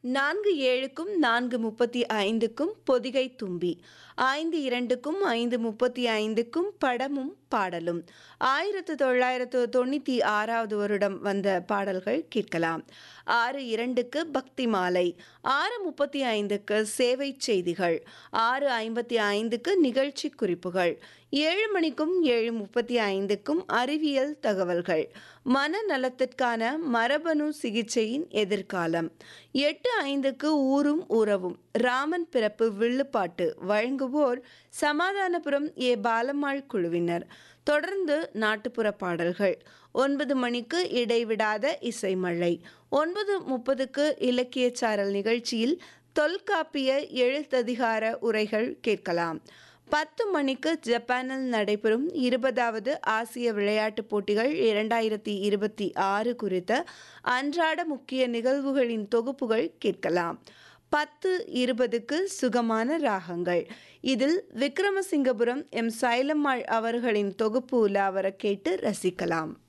நான்கு ஏழுக்கும் நான்கு முப்பத்தி ஐந்துக்கும் பொதிகை தும்பி ஐந்து இரண்டுக்கும் ஐந்து முப்பத்தி ஐந்துக்கும் படமும் பாடலும் ஆயிரத்து தொள்ளாயிரத்து தொண்ணூற்றி ஆறாவது வருடம் வந்த பாடல்கள் கேட்கலாம் ஆறு இரண்டுக்கு பக்தி மாலை ஆறு முப்பத்தி ஐந்துக்கு சேவை செய்திகள் ஆறு ஐம்பத்தி ஐந்துக்கு நிகழ்ச்சி குறிப்புகள் ஏழு மணிக்கும் ஏழு முப்பத்தி ஐந்துக்கும் அறிவியல் தகவல்கள் மனநலத்திற்கான மரபணு சிகிச்சையின் எதிர்காலம் எட்டு ஐந்துக்கு ஊரும் உறவும் ராமன் பிறப்பு வில்லுப்பாட்டு வழங்குவோர் சமாதானபுரம் ஏ பாலம்மாள் குழுவினர் தொடர்ந்து நாட்டுப்புற பாடல்கள் ஒன்பது மணிக்கு இடைவிடாத இசைமழை ஒன்பது முப்பதுக்கு இலக்கிய சாரல் நிகழ்ச்சியில் தொல்காப்பிய எழுத்ததிகார உரைகள் கேட்கலாம் பத்து மணிக்கு ஜப்பானில் நடைபெறும் இருபதாவது ஆசிய விளையாட்டுப் போட்டிகள் இரண்டாயிரத்தி இருபத்தி ஆறு குறித்த அன்றாட முக்கிய நிகழ்வுகளின் தொகுப்புகள் கேட்கலாம் பத்து இருபதுக்கு சுகமான ராகங்கள் இதில் விக்ரமசிங்கபுரம் எம் சைலம்மாள் அவர்களின் தொகுப்பு உலாவர கேட்டு ரசிக்கலாம்